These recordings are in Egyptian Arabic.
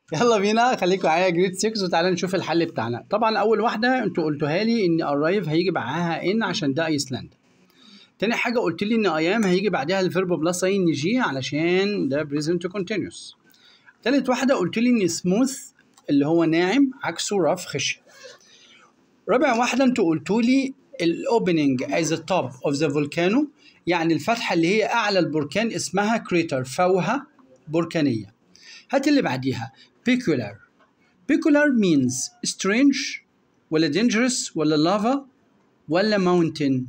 يلا بينا خليكم معايا جريد 6 وتعالى نشوف الحل بتاعنا طبعا اول واحده انتوا قلتوها لي ان ارايف هيجي معاها ان عشان ده ايسلندا تاني حاجه قلت لي ان ايام هيجي بعدها الفيرب بلس اي ان جي علشان ده بريزنت كونتينيوس تالت واحده قلت لي ان سموث اللي هو ناعم عكسه رف خشن رابع واحده انتوا قلتوا لي الاوبننج از توب اوف ذا فولكانو يعني الفتحه اللي هي اعلى البركان اسمها كريتر فوهه بركانيه هات اللي بعديها peculiar peculiar means strange ولا dangerous ولا lava ولا mountain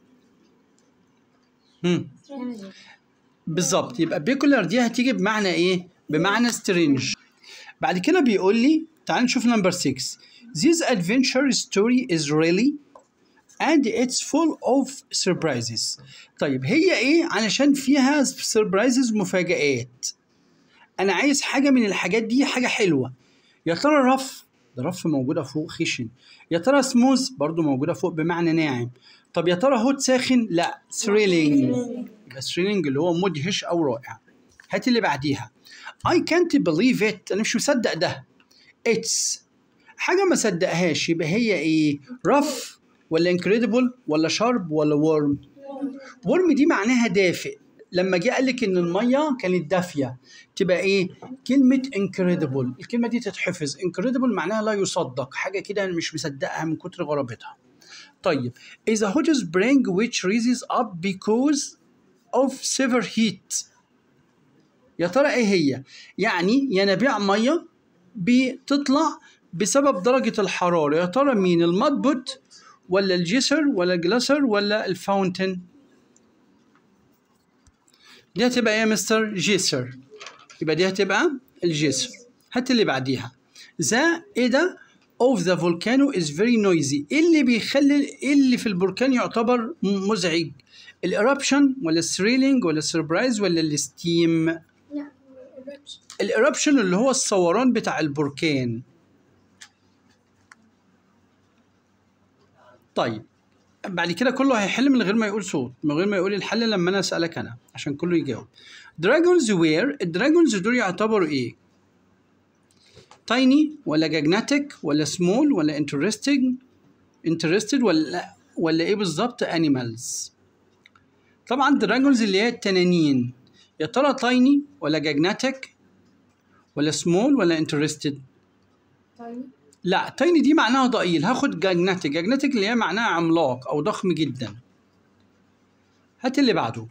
هم. بالظبط يبقى peculiar دي هتيجي بمعنى ايه بمعنى strange بعد كده بيقول لي تعال نشوف نمبر 6 this adventure story is really and it's full of surprises طيب هي ايه علشان فيها surprises مفاجآت انا عايز حاجه من الحاجات دي حاجه حلوه يا ترى رف ده رف موجوده فوق خشن يا ترى سموز برضو موجوده فوق بمعنى ناعم طب يا ترى هوت ساخن لا ثريلينج يبقى ثريلينج اللي هو مدهش او رائع هات اللي بعديها I can't believe it انا مش مصدق ده it's حاجه ما صدقهاش يبقى هي ايه رف ولا incredible ولا شارب ولا ورم ورم دي معناها دافئ لما جه قال لك ان الميه كانت دافيه تبقى ايه كلمه انكريدبل الكلمه دي تتحفظ انكريدبل معناها لا يصدق حاجه كده انا مش مصدقها من كتر غرابتها طيب is a hot spring which rises up because of severe heat يا ترى ايه هي يعني ينابيع ميه بتطلع بسبب درجه الحراره يا ترى مين المضبط ولا الجسر ولا الجلاسر ولا الفاونتن دي هتبقى ايه يا مستر جيسر يبقى دي هتبقى الجسر هات اللي بعديها ذا ايه ده of the volcano is very noisy ايه اللي بيخلي ايه اللي في البركان يعتبر مزعج الاربشن ولا الثريلينج ولا السربرايز ولا الستيم لا الربش الاربشن اللي هو الصوران بتاع البركان طيب بعد كده كله هيحل من غير ما يقول صوت من غير ما يقول الحل لما انا اسالك انا عشان كله يجاوب دراجونز وير الدراجونز دول يعتبروا ايه تايني ولا جاجناتيك ولا سمول ولا انترستنج انترستد ولا ولا ايه بالظبط انيمالز طبعا دراجونز اللي هي التنانين يا ترى تايني ولا جاجناتيك ولا سمول ولا انترستد تايني لا تايني دي معناها ضئيل هاخد جاجناتيك جاجناتيك اللي هي معناها عملاق او ضخم جدا هات اللي بعده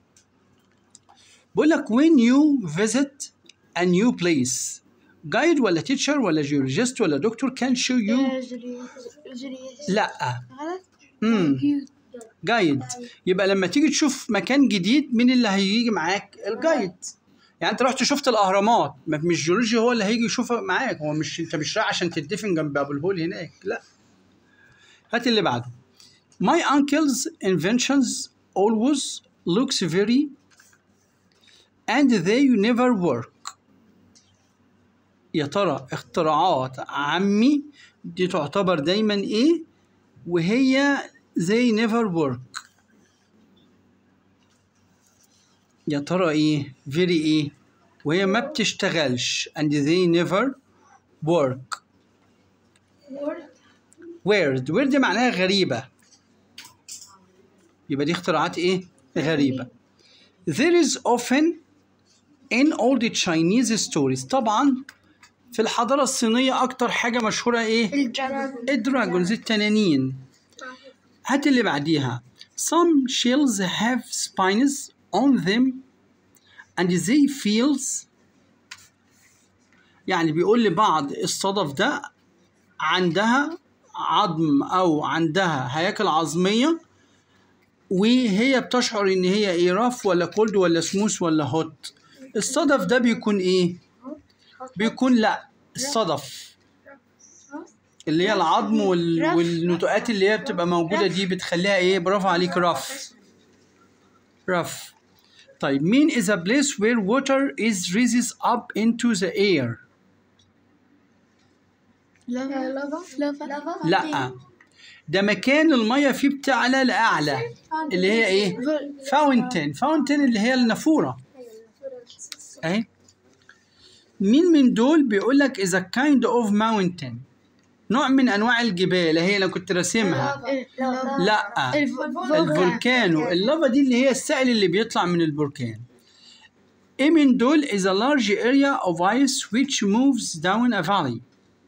بقول لك when you visit a new place guide ولا teacher ولا geologist ولا دكتور can show you جري جري لا غلط امم جايد يبقى لما تيجي تشوف مكان جديد مين اللي هيجي معاك الجايد يعني انت رحت شفت الاهرامات ما- مش جيولوجي هو اللي هيجي يشوفها معاك هو مش انت مش رايح عشان تدفن جنب ابو الهول هناك لا هات اللي بعده My uncle's inventions always looks very and they never work يا ترى اختراعات عمي دي تعتبر دايما ايه وهي they never work يا ترى ايه very ايه وهي ما بتشتغلش and they never work وورد weird weird معناها غريبة يبقى دي اختراعات ايه غريبة there is often in all the Chinese stories طبعا في الحضارة الصينية أكتر حاجة مشهورة إيه؟ الدراجون الدراجونز التنانين هات اللي بعديها some shells have spines on them and they feels يعني بيقول لي بعض الصدف ده عندها عظم او عندها هياكل عظميه وهي بتشعر ان هي ايه رف ولا كولد ولا سموث ولا هوت الصدف ده بيكون ايه بيكون لا الصدف اللي هي العظم وال... رف. والنتوءات اللي هي بتبقى موجوده دي بتخليها ايه برافو عليك رف رف طيب مين is a place where water is rises up into the air لافا لافا لافا لا ده مكان الميه فيه بتعلى لاعلى اللي هي ايه فاونتن فاونتن اللي هي النافوره اهي مين من دول بيقول لك is a kind of mountain نوع من انواع الجبال هي لو كنت راسمها لا الفولكانو اللافا دي اللي هي السائل اللي بيطلع من البركان ايه من دول is a large area of ice which moves down a valley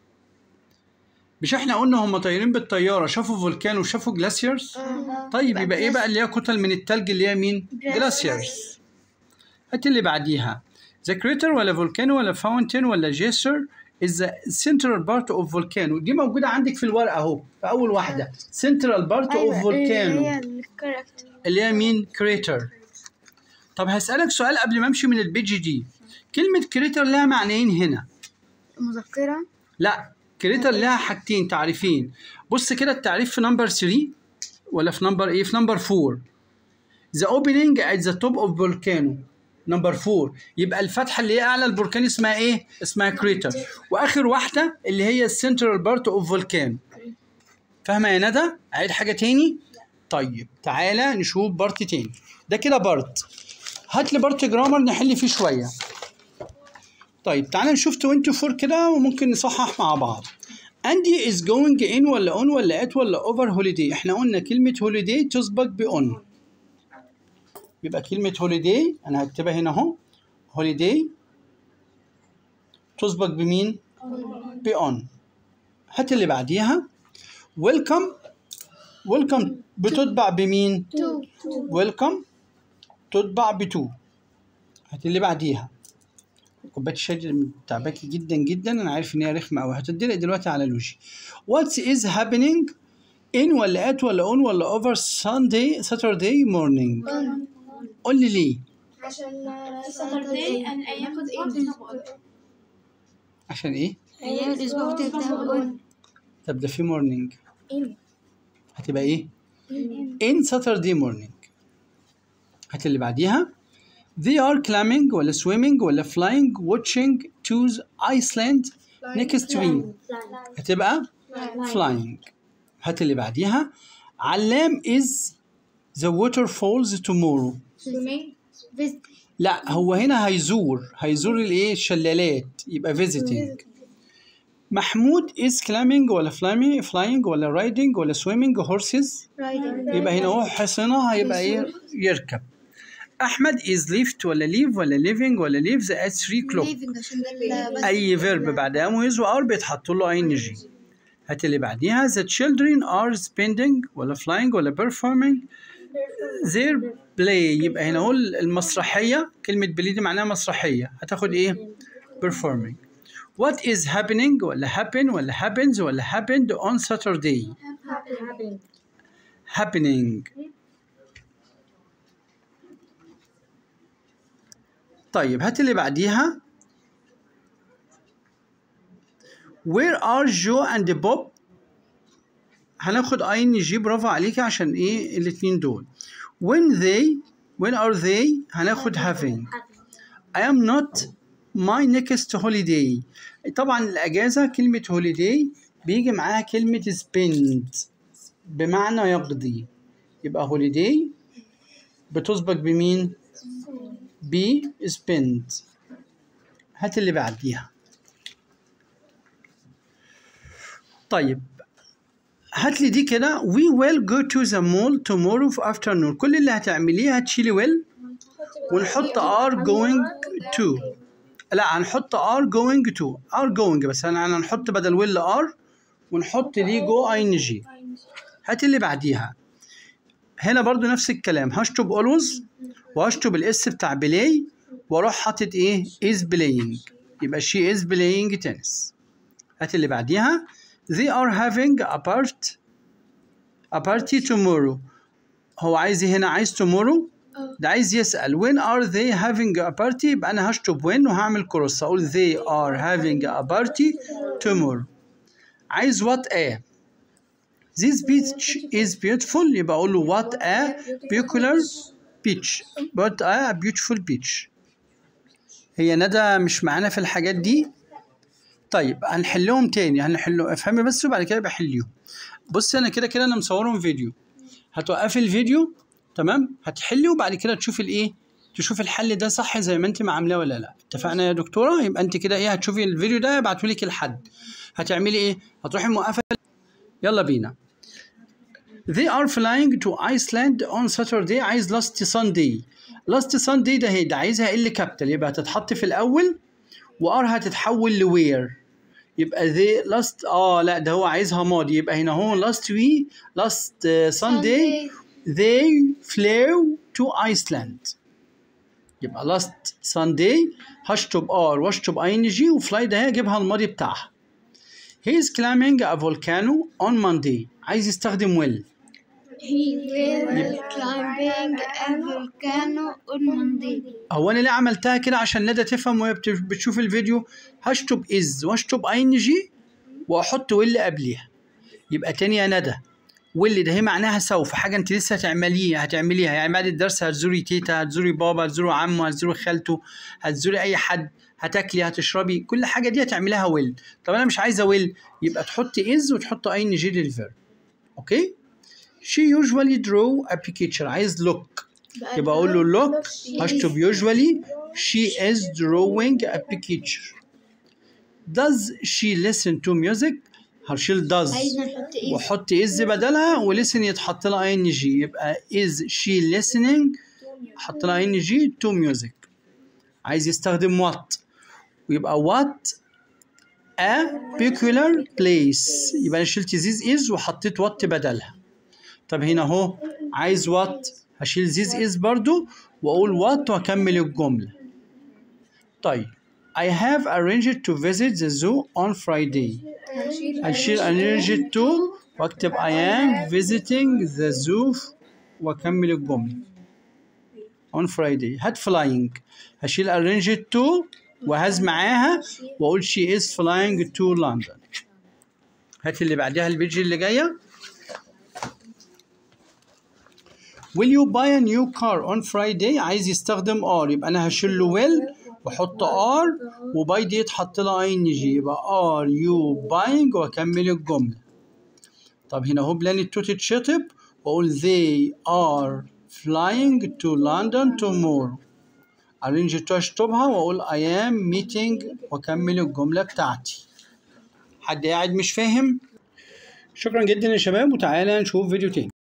مش احنا قلنا هم طايرين بالطياره شافوا فولكان وشافوا جلاسيرز طيب يبقى ايه بقى اللي هي كتل من التلج اللي هي مين جلاسيرز هات اللي بعديها the crater ولا volcano ولا fountain ولا geyser is the central part of volcano دي موجودة عندك في الورقة اهو في أول واحدة central part of volcano هي الكاركتر اللي هي مين crater طب هسألك سؤال قبل ما أمشي من البيج دي كلمة crater لها معنيين هنا مذكرة لا كريتر لها حاجتين تعريفين بص كده التعريف في نمبر 3 ولا في نمبر ايه في نمبر 4 the opening at the top of volcano نمبر 4 يبقى الفتحه اللي هي اعلى البركان اسمها ايه اسمها كريتر واخر واحده اللي هي السنترال بارت اوف فولكان فاهمه يا ندى عيد حاجه تاني طيب تعالى نشوف بارت تاني ده كده بارت هات لي بارت جرامر نحل فيه شويه طيب تعالى نشوف 24 كده وممكن نصحح مع بعض أندي is going in ولا on ولا at ولا over holiday احنا قلنا كلمة holiday تسبق ب on يبقى كلمة holiday أنا هكتبها هنا أهو holiday تسبق بمين؟ ب on هات اللي بعديها welcome welcome بتتبع بمين؟ تو welcome تتبع ب to هات اللي بعديها كوبايه الشاي تعباكي جدا جدا انا عارف ان هي رخمه قوي هتدلق دلوقتي على لوجي واتس از هابينج ان ولا ات ولا اون ولا اوفر ساندي ساتردي مورنينج قول لي ليه عشان ساتردي ان ايام الاسبوع عشان ايه ايام الاسبوع بتبدا طب ده في مورنينج إن. هتبقى ايه ان ساتردي مورنينج هات اللي بعديها they are climbing ولا swimming ولا flying watching choose Iceland next week هتبقى flying هات اللي بعديها علام is the waterfalls tomorrow لا هو هنا هيزور هيزور الايه الشلالات يبقى visiting محمود is climbing ولا flying flying ولا riding ولا swimming horses يبقى هنا هو حصنة هيبقى ايه يركب احمد is left ولا leave ولا living ولا lives at 3 o'clock ليفنج عشان ده ال- بس اي فيرب بعدها مميز وار بيتحط له اي ان جي هات اللي بعديها the children are spending ولا flying ولا performing their play يبقى هنا هو المسرحيه كلمه بلاي دي معناها مسرحيه هتاخد ايه performing what is happening ولا happen ولا happens ولا happened on Saturday happening طيب هات اللي بعديها Where are Joe and Bob هناخد اي ان جي برافو عليكي عشان ايه الاتنين دول when they when are they هناخد having I am not my next holiday طبعا الاجازه كلمه holiday بيجي معاها كلمه spend بمعنى يقضي يبقى holiday بتسبق بمين ب spend هات اللي بعديها طيب هات لي دي كده we will go to the mall tomorrow for afternoon كل اللي هتعمليه هتشيلي will ونحط are going to لا هنحط are going to are going بس انا هنحط بدل will are ونحط دي go ing هات اللي بعديها هنا برضو نفس الكلام هشطب always وهشطب الاس بتاع بلاي واروح حاطط ايه is playing يبقى she is playing tennis هات اللي بعديها they are having a part a party tomorrow هو عايز إيه هنا عايز tomorrow ده عايز يسأل when are they having a party يبقى أنا هشطب when وهعمل كروس أقول they are having a party tomorrow عايز what a this beach is beautiful يبقى أقول له what a peculiar beach what a beautiful beach هي ندى مش معانا في الحاجات دي طيب هنحلهم تاني هنحلهم افهمي بس وبعد كده بحليهم بصي انا كده كده انا مصورهم فيديو هتوقفي الفيديو تمام هتحلي وبعد كده تشوفي الايه تشوف الحل ده صح زي ما انت ما عاملاه ولا لا اتفقنا يا دكتوره يبقى انت كده ايه هتشوفي الفيديو ده ابعته لك الحد هتعملي ايه هتروحي موقفه يلا بينا They are flying to Iceland on Saturday عايز last Sunday last Sunday ده هي ده عايزها ال كابيتال يبقى هتتحط في الأول وار هتتحول لوير يبقى they last اه لا ده هو عايزها ماضي يبقى هنا هو last week last uh, Sunday they flew to Iceland يبقى last Sunday هشطب ار واشطب اي ان جي وفلاي ده هجيبها الماضي بتاعها he is climbing a volcano on Monday عايز يستخدم will He will climbing a volcano on Monday. هو انا ليه عملتها كده عشان ندى تفهم وهي بت- بتشوف الفيديو هشطب از واشطب اي ان جي واحط ويل قبليها يبقى تاني يا ندى ويل ده هي معناها سوف حاجه انت لسه هتعمليها هتعمليها يعني بعد الدرس هتزوري تيتا هتزوري بابا هتزوري عمه هتزوري خالته هتزوري اي حد هتاكلي هتشربي كل حاجه دي هتعمليها ويل طب انا مش عايزه ويل يبقى تحطي از وتحط اي ان جي للفيرب اوكي she usually draw a picture عايز look يبقى اقول له look هشطب usually she is drawing a picture does she listen to music هشيل does عايزنا نحط ايه؟ واحط is بدلها ولسن يتحط لها ان جي يبقى is she listening احط لها ان جي to music عايز يستخدم what ويبقى what a peculiar place يبقى انا شلت this is وحطيت what بدلها طب هنا اهو عايز what هشيل this is برضو واقول what واكمل الجمله طيب I have arranged to visit the zoo on Friday هشيل arranged to واكتب I am visiting the zoo واكمل الجمله on Friday هات flying هشيل arranged to وهز معاها واقول she is flying to London هات اللي بعدها البيج اللي جايه Will you buy a new car on Friday؟ عايز يستخدم R يبقى أنا هشيل له will وأحط R وباي دي يتحط لها اي ان جي يبقى are you buying وأكمل الجملة. طب هنا هو بلان تو تتشطب وأقول they are flying to London tomorrow. arrange تو أشطبها وأقول I am meeting وأكمل الجملة بتاعتي. حد قاعد مش فاهم؟ شكرا جدا يا شباب وتعالى نشوف فيديو تاني.